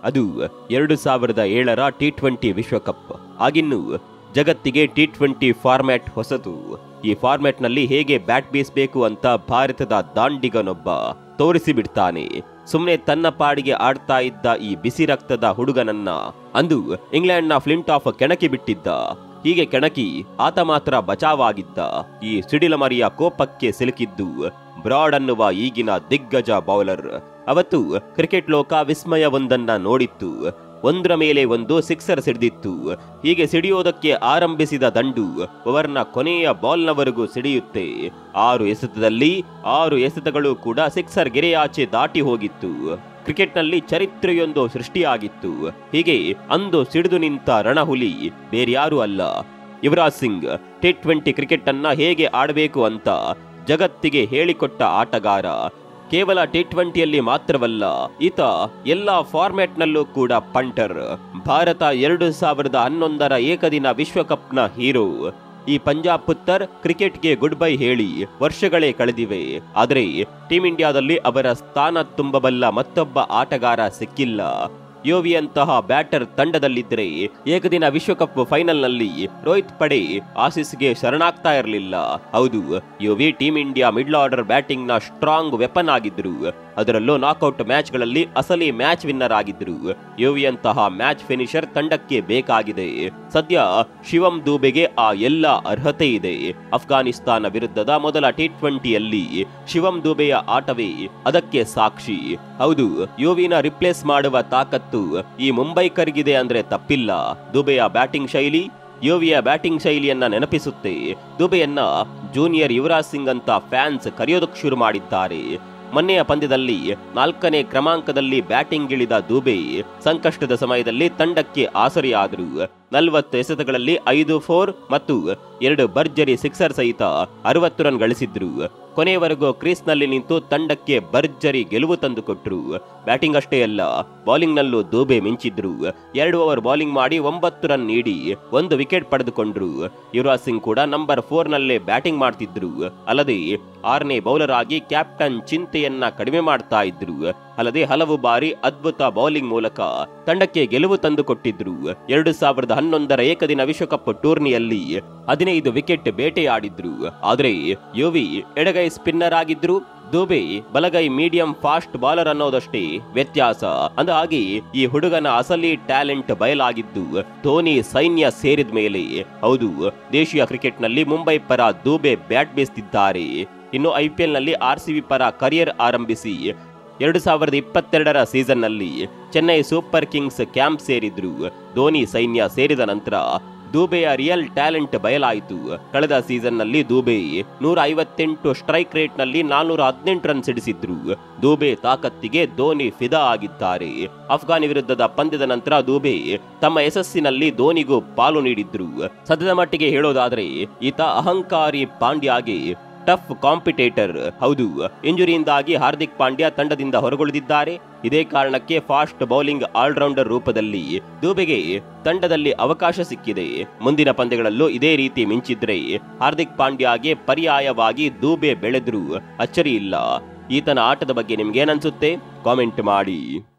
ಅದು ಎರಡು ಸಾವಿರದ ಏಳರ ಟಿ ಟ್ವೆಂಟಿ ವಿಶ್ವಕಪ್ ಆಗಿನ್ನು ಜಗತ್ತಿಗೆ ಟಿ ಟ್ವೆಂಟಿ ಫಾರ್ಮ್ಯಾಟ್ ಹೊಸತು ಈ ಫಾರ್ಮ್ಯಾಟ್ನಲ್ಲಿ ಹೇಗೆ ಬ್ಯಾಟ್ ಬೀಸಬೇಕು ಅಂತ ಭಾರತದ ದಾಂಡಿಗನೊಬ್ಬ ತೋರಿಸಿಬಿಡ್ತಾನೆ ಸುಮ್ಮನೆ ತನ್ನ ಪಾಡಿಗೆ ಆಡ್ತಾ ಇದ್ದ ಈ ಬಿಸಿ ರಕ್ತದ ಹುಡುಗನನ್ನ ಅಂದು ಇಂಗ್ಲೆಂಡ್ನ ಫ್ಲಿಂಟ್ ಆಫ್ ಕೆಣಕಿ ಬಿಟ್ಟಿದ್ದ ಹೀಗೆ ಕೆಣಕಿ ಆತ ಮಾತ್ರ ಬಚಾವಾಗಿದ್ದ ಈ ಸಿಡಿಲಮರಿಯ ಕೋಪಕ್ಕೆ ಸಿಲುಕಿದ್ದು ಬ್ರಾಡ್ ಅನ್ನುವ ಈಗಿನ ದಿಗ್ಗಜ ಬೌಲರ್ ಅವತ್ತು ಕ್ರಿಕೆಟ್ ಲೋಕ ವಿಸ್ಮಯವೊಂದನ್ನ ನೋಡಿತ್ತು ಒಂದರ ಮೇಲೆ ಒಂದು ಸಿಕ್ಸರ್ ಸಿಡಿದಿತ್ತು ಹೀಗೆ ಸಿಡಿಯೋದಕ್ಕೆ ಆರಂಭಿಸಿದ ದಂಡು ಓವರ್ನ ಕೊನೆಯ ಬಾಲ್ನವರೆಗೂ ಸಿಡಿಯುತ್ತೆ ಆರು ಎಸೆತದಲ್ಲಿ ಆರು ಎಸೆತಗಳು ಕೂಡ ಸಿಕ್ಸರ್ ಗೆರೆಯಾಚೆ ದಾಟಿ ಹೋಗಿತ್ತು ಕ್ರಿಕೆಟ್ನಲ್ಲಿ ಚರಿತ್ರೆಯೊಂದು ಸೃಷ್ಟಿಯಾಗಿತ್ತು ಹೀಗೆ ಅಂದು ಸಿಡಿದು ನಿಂತ ರಣಹುಲಿ ಬೇರ್ಯಾರೂ ಅಲ್ಲ Yuvraj Singh T twenty cricket ಅನ್ನ ಹೇಗೆ ಆಡಬೇಕು ಅಂತ ಜಗತ್ತಿಗೆ ಹೇಳಿಕೊಟ್ಟ ಆಟಗಾರ ಕೇವಲ ಟಿ ಟ್ವೆಂಟಿಯಲ್ಲಿ ಮಾತ್ರವಲ್ಲ ಈತ ಎಲ್ಲ ಫಾರ್ಮ್ಯಾಟ್ನಲ್ಲೂ ಕೂಡ ಪಂಟರ್ ಭಾರತ ಎರಡು ಸಾವಿರದ ಹನ್ನೊಂದರ ಏಕದಿನ ವಿಶ್ವಕಪ್ನ ಹೀರೋ ಈ ಪಂಜಾಬ್ ಪುತ್ತರ್ ಕ್ರಿಕೆಟ್ಗೆ ಗುಡ್ ಬೈ ಹೇಳಿ ವರ್ಷಗಳೇ ಕಳೆದಿವೆ ಆದರೆ ಟೀಂ ಇಂಡಿಯಾದಲ್ಲಿ ಅವರ ಸ್ಥಾನ ತುಂಬಬಲ್ಲ ಮತ್ತೊಬ್ಬ ಆಟಗಾರ ಸಿಕ್ಕಿಲ್ಲ ಯೋವಿಯಂತಹ ಬ್ಯಾಟರ್ ತಂಡದಲ್ಲಿದ್ದರೆ ಏಕದಿನ ವಿಶ್ವಕಪ್ ಫೈನಲ್ನಲ್ಲಿ ರೋಹಿತ್ ಪಡೆ ಆಸೀಸ್ಗೆ ಶರಣಾಗ್ತಾ ಇರಲಿಲ್ಲ ಹೌದು Yuvi team India middle order batting ನ ಸ್ಟ್ರಾಂಗ್ ವೆಪನ್ ಆಗಿದ್ರು ಅದರಲ್ಲೂ ನಾಕ್ಔಟ್ ಮ್ಯಾಚ್ಗಳಲ್ಲಿ ಅಸಲಿ ಮ್ಯಾಚ್ ವಿನ್ನರ್ ಆಗಿದ್ರು ಯೋವಿಯಂತಹ ಮ್ಯಾಚ್ ಫಿನಿಷರ್ ತಂಡಕ್ಕೆ ಬೇಕಾಗಿದೆ ಸದ್ಯ ಶಿವಂ ದೂಬೆಗೆ ಆ ಎಲ್ಲ ಅರ್ಹತೆ ಇದೆ ಅಫ್ಘಾನಿಸ್ತಾನ ವಿರುದ್ಧದ ಮೊದಲ ಟಿ ಟ್ವೆಂಟಿಯಲ್ಲಿ ಶಿವಂ ದೂಬೆಯ ಆಟವೇ ಅದಕ್ಕೆ ಸಾಕ್ಷಿ ಹೌದು ಯೋವಿನ ರಿಪ್ಲೇಸ್ ಮಾಡುವ ತಾಕತ್ತು ಈ ಮುಂಬೈಕರ್ಗಿದೆ ಅಂದ್ರೆ ತಪ್ಪಿಲ್ಲ ದುಬೆಯ ಬ್ಯಾಟಿಂಗ್ ಶೈಲಿ ಯೋವಿಯ ಬ್ಯಾಟಿಂಗ್ ಶೈಲಿಯನ್ನ ನೆನಪಿಸುತ್ತೆ ದುಬೆಯನ್ನ ಜೂನಿಯರ್ ಯುವರಾಜ್ ಸಿಂಗ್ ಅಂತ ಫ್ಯಾನ್ಸ್ ಕರೆಯೋದಕ್ಕೆ ಶುರು ಮಾಡಿದ್ದಾರೆ ಮೊನ್ನೆಯ ಪಂದ್ಯದಲ್ಲಿ ನಾಲ್ಕನೇ ಕ್ರಮಾಂಕದಲ್ಲಿ ಬ್ಯಾಟಿಂಗ್ ಇಳಿದ ದುಬೆ ಸಂಕಷ್ಟದ ಸಮಯದಲ್ಲಿ ತಂಡಕ್ಕೆ ಆಸರೆಯಾದರು ನಲವತ್ತು ಎಸೆತಗಳಲ್ಲಿ ಐದು ಫೋರ್ ಮತ್ತು ಎರಡು ಭರ್ಜರಿ ಸಿಕ್ಸರ್ ಸಹಿತ ಅರವತ್ತು ರನ್ ಗಳಿಸಿದ್ರು ಕೊನೆಯವರೆಗೂ ಕ್ರೀಸ್ನಲ್ಲಿ ನಿಂತು ತಂಡಕ್ಕೆ ಭರ್ಜರಿ ಗೆಲುವು ತಂದುಕೊಟ್ರು ಬ್ಯಾಟಿಂಗ್ ಅಷ್ಟೇ ಅಲ್ಲ ಬೌಲಿಂಗ್ನಲ್ಲೂ ದೂಬೆ ಮಿಂಚಿದ್ರು ಎರಡು ಓವರ್ ಬೌಲಿಂಗ್ ಮಾಡಿ ಒಂಬತ್ತು ರನ್ ನೀಡಿ ಒಂದು ವಿಕೆಟ್ ಪಡೆದುಕೊಂಡ್ರು ಯುವರಾಜ್ ಸಿಂಗ್ ಕೂಡ ನಂಬರ್ ಫೋರ್ ನಲ್ಲೇ ಬ್ಯಾಟಿಂಗ್ ಮಾಡ್ತಿದ್ರು ಅಲ್ಲದೆ ಆರನೇ ಬೌಲರ್ ಆಗಿ ಕ್ಯಾಪ್ಟನ್ ಚಿಂತೆಯನ್ನ ಕಡಿಮೆ ಮಾಡ್ತಾ ಇದ್ರು ಅಲ್ಲದೆ ಹಲವು ಬಾರಿ ಅದ್ಭುತ ಬೌಲಿಂಗ್ ಮೂಲಕ ತಂಡಕ್ಕೆ ಗೆಲುವು ತಂದುಕೊಟ್ಟಿದ್ರು ಎರಡು ಸಾವಿರದ ಹನ್ನೊಂದರ ಏಕದಿನ ವಿಶ್ವಕಪ್ ಟೂರ್ನಿಯಲ್ಲಿ ಹದಿನೈದು ವಿಕೆಟ್ ಬೇಟೆಯಾಡಿದ್ರು ಆದರೆ ಯೋವಿ ಎಡಗೈ ಸ್ಪಿನ್ನರ್ ಆಗಿದ್ರು ದೂಬೆ ಬಲಗೈ ಮೀಡಿಯಂ ಫಾಸ್ಟ್ ಬಾಲರ್ ಅನ್ನೋದಷ್ಟೇ ವ್ಯತ್ಯಾಸ ಅಂದಾಗಿ ಈ ಹುಡುಗನ ಅಸಲಿ ಟ್ಯಾಲೆಂಟ್ ಬಯಲಾಗಿದ್ದು ಧೋನಿ ಸೈನ್ಯ ಸೇರಿದ ಮೇಲೆ ಹೌದು ದೇಶೀಯ ಕ್ರಿಕೆಟ್ನಲ್ಲಿ ಮುಂಬೈ ಪರ ದೂಬೆ ಬ್ಯಾಟ್ ಬೀಸ್ತಿದ್ದಾರೆ ಇನ್ನು ಐಪಿಎಲ್ ನಲ್ಲಿ ಆರ್ ಸಿ ಬಿ ಪರ ಕರಿಯರ್ ಆರಂಭಿಸಿ ಎರಡು ಸಾವಿರದ ಇಪ್ಪತ್ತೆರಡರ ಸೀಸನ್ನಲ್ಲಿ ಚೆನ್ನೈ ಸೂಪರ್ ಕಿಂಗ್ಸ್ ಕ್ಯಾಂಪ್ ಸೇರಿದ್ರು ಧೋನಿ ಸೈನ್ಯ ಸೇರಿದ ನಂತರ ದೂಬೆಯ ರಿಯಲ್ ಟ್ಯಾಲೆಂಟ್ ಬಯಲಾಯಿತು ಕಳೆದ ಸೀಸನ್ನಲ್ಲಿ ದೂಬೆ ನೂರ ಐವತ್ತೆಂಟು ಸ್ಟ್ರೈಕ್ ರೇಟ್ನಲ್ಲಿ ನಾನ್ನೂರ ಹದಿನೆಂಟು ರನ್ ಸಿಡಿಸಿದ್ರು ದೂಬೆ ತಾಕತ್ತಿಗೆ ಧೋನಿ ಫಿದಾ ಆಗಿದ್ದಾರೆ ಅಫ್ಘಾನಿ ವಿರುದ್ಧದ ಪಂದ್ಯದ ನಂತರ ದೂಬೆ ತಮ್ಮ ಯಶಸ್ಸಿನಲ್ಲಿ ಧೋನಿಗೂ ಪಾಲು ನೀಡಿದ್ರು ಸದ್ಯದ ಮಟ್ಟಿಗೆ ಹೇಳೋದಾದ್ರೆ ಈತ ಅಹಂಕಾರಿ ಪಾಂಡ್ಯಾಗೆ ಟಫ್ ಕಾಂಪಿಟೇಟರ್ ಹೌದು ಇಂಜುರಿಯಿಂದಾಗಿ ಹಾರ್ದಿಕ್ ಪಾಂಡ್ಯ ತಂಡದಿಂದ ಹೊರಗುಳಿದಿದ್ದಾರೆ ಇದೇ ಕಾರಣಕ್ಕೆ ಫಾಸ್ಟ್ ಬೌಲಿಂಗ್ ಆಲ್ರೌಂಡರ್ ರೂಪದಲ್ಲಿ ದೂಬೆಗೆ ತಂಡದಲ್ಲಿ ಅವಕಾಶ ಸಿಕ್ಕಿದೆ ಮುಂದಿನ ಪಂದ್ಯಗಳಲ್ಲೂ ಇದೇ ರೀತಿ ಮಿಂಚಿದ್ರೆ ಹಾರ್ದಿಕ್ ಪಾಂಡ್ಯಗೆ ಪರ್ಯಾಯವಾಗಿ ದೂಬೆ ಬೆಳೆದ್ರು ಅಚ್ಚರಿ ಇಲ್ಲ ಈತನ ಆಟದ ಬಗ್ಗೆ ನಿಮ್ಗೇನನ್ಸುತ್ತೆ ಕಾಮೆಂಟ್ ಮಾಡಿ